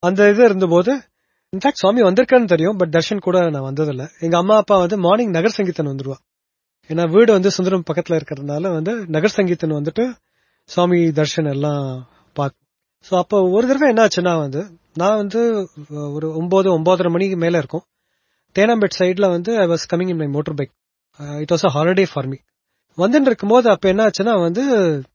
அந்த இது இருந்தபோது இன்ஃபேக்ட் சுவாமி வந்திருக்கான்னு தெரியும் பட் தர்ஷன் கூட நான் வந்ததில்ல எங்க அம்மா அப்பா வந்து மார்னிங் நகர் சங்கீதன் வந்துருவா ஏன்னா வீடு வந்து சுந்தரம் பக்கத்துல இருக்கிறதுனால வந்து நகர் சங்கீதன் வந்துட்டு சுவாமி தர்ஷன் எல்லாம் பார்க்கும் ஸோ அப்போ ஒரு தடவை என்ன ஆச்சுன்னா வந்து நான் வந்து ஒரு ஒன்பது ஒன்பதரை மணிக்கு மேல இருக்கும் தேனாம்பேட் சைட்ல வந்து I was coming in my motor bike it was a holiday for me வந்துட்டு இருக்கும்போது அப்ப என்ன ஆச்சுன்னா வந்து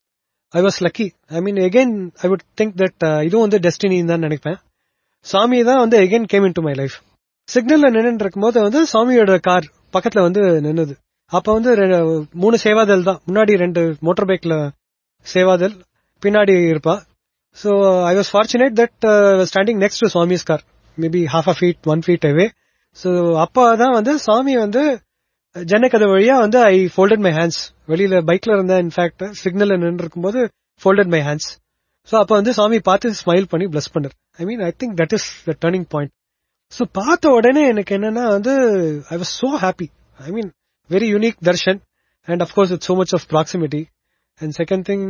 I was lucky I mean again I would think that இதுவும் வந்து டெஸ்டினின்னு தான் நினைப்பேன் சாமி தான் வந்து again came in to my life சிக்னல்ல நின்று இருக்கும்போது வந்து சாமியோட கார் பக்கத்துல வந்து நின்னுது அப்ப வந்து ரெ- மூணு சேவாதல் தான் முன்னாடி ரெண்டு மோட்டார் பைக்ல சேவாதல் பின்னாடி இருப்பா so I was fortunate that standing next to Swami's car maybe half a feet one feet away so அப்போ தான் வந்து சாமி வந்து ஜன்னக்கதை வழியா வந்து ஐ ஃபோல்டட் மை ஹேண்ட்ஸ் வெளியில பைக்ல இருந்தேன் இன்ஃபேக்ட் சிக்னல்ல நின்று இருக்கும்போது ஃபோல்டட் மை ஹேண்ட்ஸ் ஸோ அப்போ வந்து சாமி பார்த்து ஸ்மைல் பண்ணி பிளஸ் பண்ணார் I mean I think that is the turning point so பார்த்த உடனே எனக்கு என்னன்னா வந்து I was so happy I mean very unique darshan and of course it so much of proximity and second thing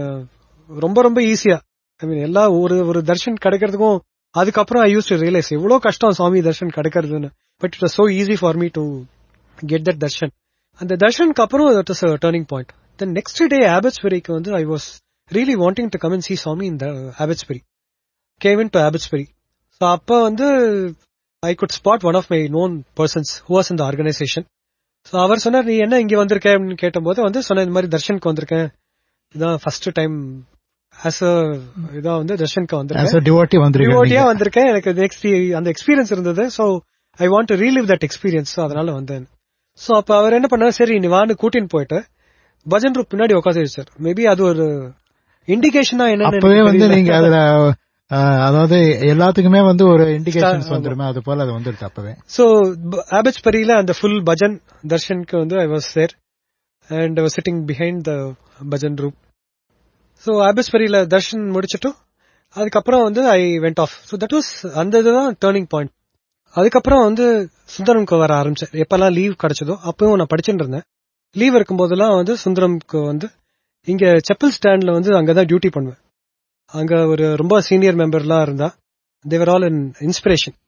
ரொம்ப ரொம்ப ஈஸியா ஐ மீன் எல்லா ஒரு ஒரு தர்ஷன் கிடைக்கிறதுக்கும் அதுக்கப்புறம் ஐ யூஸ் டு ரியலைஸ் எவ்வளவு கஷ்டம் சுவாமி தர்ஷன் கிடைக்கிறதுன்னு but it was so easy for me to get that darshan அந்த தர்ஷனுக்கு அப்புறம் that is turning point then next day ஆபட்ஸ்பெரிக்கு வந்து I was really wanting to come and see Swami இந்த Abbotsbury cave in to Abbotsbury so அப்போ வந்து I could spot one of my known persons who was இந்த organisation so அவர் சொன்னார் நீ என்ன இங்க வந்திருக்க அப்படின்னு கேட்டபோது வந்து சொன்ன இந்த மாதிரி தர்ஷனுக்கு வந்திருக்கேன் இதான் ஃபர்ஸ்ட் டைம் ஆஸ் அ இதான் வந்து தர்ஷனுக்கு வந்திருக்கேன் As a devotee வந்திருக்கீங்க டிவோட்டியா வந்திருக்கேன் எனக்கு நெக்ஸ்ட் அந்த எக்ஸ்பீரியன்ஸ் இருந்தது so I want to relive that experience அதனால வந்தேன் சோ அப்ப அவர் என்ன பண்ணாரு சரி நீ வான்னு கூட்டின்னு போயிட்டு பஜன் ரூப் பின்னாடி உட்காந்து வச்சார் மேபி அது ஒரு இண்டிகேஷனா என்னன்னு அப்பவே எனக்கு வந்து தெரியல. நீங்க அதுல அஹ், அதாவது எல்லாத்துக்குமே வந்து ஒரு இண்டிகேஷன்ஸ் Star- வந்துருமே அது போல அது வந்துருச்சு அப்பவே சோ ஆபட்ஸ்பரியில அந்த ஃபுல் பஜன் தர்ஷனுக்கு வந்து I was there and was sitting behind the bhajan group so ஆபட்ஸ்பரியில தர்ஷன் முடிச்சிட்டு அதுக்கப்புறம் வந்து I went off so that was அந்த இதுதான் டேர்னிங் பாயிண்ட் அதுக்கப்புறம் வந்து சுந்தரம்க்கு வர ஆரம்பிச்சேன் எப்பெல்லாம் லீவ் கிடைச்சதோ அப்பவும் நான் படிச்சுட்டு இருந்தேன் லீவ் இருக்கும்போதெல்லாம் வந்து சுந்தரம்க்கு வந்து இங்க செப்பல் ஸ்டாண்ட்ல வந்து அங்கதான் டியூட்டி பண்ணுவேன் அங்க ஒரு ரொம்ப சீனியர் மெம்பர்லாம் இருந்தா தேவர் ஆல் இன் இன்ஸ்பிரேஷன்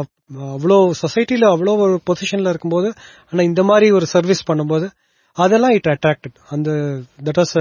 அவ்வளோ சொசைட்டில அவ்வளோ ஒரு பொசிஷன்ல இருக்கும்போது ஆனா இந்த மாதிரி ஒரு சர்வீஸ் பண்ணும்போது அதெல்லாம் இட் அட்ராக்டட் அந்த தட் வாஸ்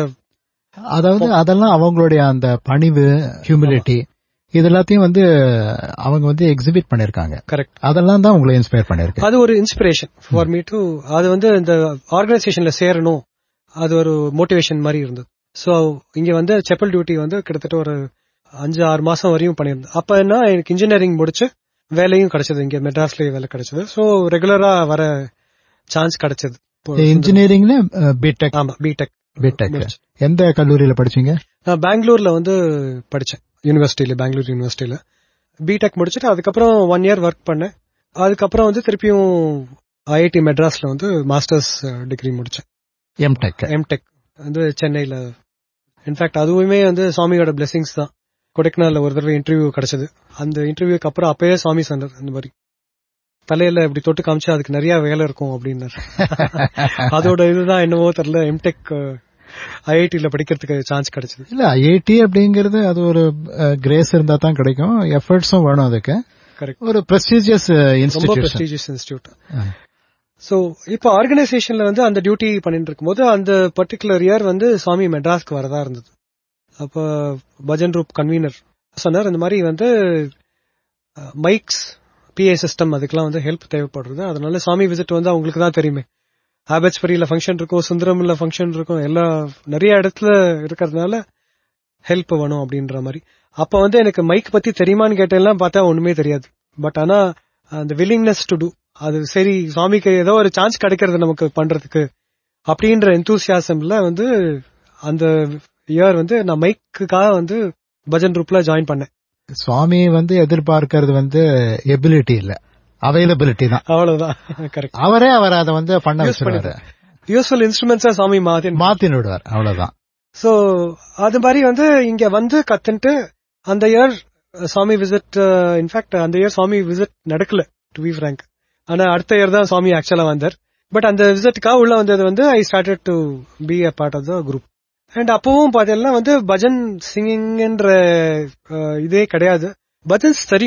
அதாவது அதெல்லாம் அவங்களுடைய அந்த பணிவு ஹியூமிலிட்டி இது எல்லாத்தையும் வந்து அவங்க வந்து எக்ஸிபிட் பண்ணிருக்காங்க கரெக்ட் அதெல்லாம் தான் உங்களை இன்ஸ்பயர் பண்ணிருக்கு அது ஒரு இன்ஸ்பிரேஷன் ஃபார் மீ டு அது வந்து இந்த ஆர்கனைசேஷன்ல சேரணும் அது ஒரு மோட்டிவேஷன் மாதிரி இருந்தது சோ இங்க வந்து செப்பல் டியூட்டி வந்து கிட்டத்தட்ட ஒரு அஞ்சு ஆறு மாசம் வரையும் பண்ணியிருந்தேன் அப்ப என்ன எனக்கு இன்ஜினியரிங் முடிச்சு வேலையும் கிடைச்சது இங்க மெட்ராஸ்லயே வேலை கிடைச்சது சோ ரெகுலரா வர சான்ஸ் கிடைச்சது இன்ஜினியரிங்ல பிடெக் ஆமா பிடெக் பிடெக் முடிச்சு. எந்த கல்லூரியில படிச்சீங்க நான் பெங்களூர்ல வந்து படிச்சேன் யூனிவர்சிட்டியில பெங்களூர் யூனிவர்சிட்டியில பிடெக் முடிச்சுட்டு அதுக்கப்புறம் ஒன் இயர் ஒர்க் பண்ணேன் அதுக்கப்புறம் வந்து திருப்பியும் ஐஐடி மெட்ராஸ்ல வந்து மாஸ்டர்ஸ் டிகிரி முடிச்சேன் எம்டெக் எம்டெக் வந்து சென்னையில இன்ஃபேக்ட் அதுவுமே வந்து சுவாமியோட பிளெஸிங்ஸ் தான் கொடைக்கானல்ல ஒரு தடவை இன்டர்வியூ கிடைச்சது அந்த இன்டர்வியூக்கு அப்புறம் அப்பயே சுவாமி சொன்னார் இந்த மாதிரி தலையில இப்படி தொட்டு காமிச்சா அதுக்கு நிறைய வேலை இருக்கும் அப்படின்னாரு அதோட இதுதான் என்னவோ தெரியல எம்டெக் ஐஐடில படிக்கிறதுக்கு சான்ஸ் கிடைச்சது இல்ல ஐஐடி அப்படிங்கிறது அது ஒரு கிரேஸ் இருந்தா தான் கிடைக்கும் எஃபர்ட்ஸும் வேணும் அதுக்கு கரெக்ட் ஒரு பிரஸ்டீஜியஸ் ரொம்ப இன்ஸ்டிடியூஷன் பிரஸ்டீஜியஸ் இன்ஸ்டியூட் சோ இப்போ ஆர்கனைசேஷன்ல வந்து அந்த டியூட்டி பண்ணிட்டு இருக்கும்போது அந்த பர்டிகுலர் இயர் வந்து சுவாமி மெட்ராஸ்க்கு வரதா இருந்தது அப்ப பஜன் ரூப் கன்வீனர் சொன்னார் இந்த மாதிரி வந்து மைக்ஸ் பிஏ சிஸ்டம் அதுக்கெல்லாம் வந்து ஹெல்ப் தேவைப்படுறது அதனால சுவாமி விசிட் வந்து அவங்களுக்கு தான் தெரியுமே ஆபட்ஸ்பரியில ஃபங்க்ஷன் இருக்கும் சுந்தரம்ல ஃபங்க்ஷன் இருக்கும் எல்லா நிறைய இடத்துல இருக்கிறதுனால ஹெல்ப் வேணும் அப்படின்ற மாதிரி அப்ப வந்து எனக்கு மைக் பத்தி தெரியுமான்னு கேட்டெல்லாம் பார்த்தா ஒண்ணுமே தெரியாது பட் ஆனா அந்த வில்லிங்னஸ் டு டூ அது சரி சுவாமிக்கு ஏதோ ஒரு சான்ஸ் கிடைக்கிறது நமக்கு பண்றதுக்கு அப்படின்ற எந்தூசியாசம்ல வந்து அந்த இயர் வந்து நான் மைக்குக்காக வந்து பஜன் ரூப்ல ஜாயின் பண்ணேன் சுவாமி வந்து எதிர்பார்க்கறது வந்து எபிலிட்டி இல்ல அவைலபிலிட்டி தான் அவ்வளவுதான் கரெக்ட் அவரே அவர் அதை வந்து பண்ண Use வச்சிருவாரு யூஸ்ஃபுல் இன்ஸ்ட்ருமெண்ட்ஸா சுவாமி மாத்தி மாத்தி விடுவார் அவ்வளவுதான் சோ அது மாதிரி வந்து இங்க வந்து கத்துன்ட்டு அந்த இயர் சுவாமி விசிட் இன்ஃபேக்ட் அந்த இயர் சுவாமி விசிட் நடக்கல டு பி ஃப்ரேங்க் ஆனா அடுத்த இயர் தான் சுவாமி ஆக்சுவலா வந்தார் பட் அந்த விசிட்டுக்காக உள்ள வந்தது வந்து I started to be a part of the group and அப்பவும் பாத்தீங்கன்னா வந்து பஜன் சிங்கிங்ன்ற இதே கிடையாது பஜன்ஸ் தெரியும்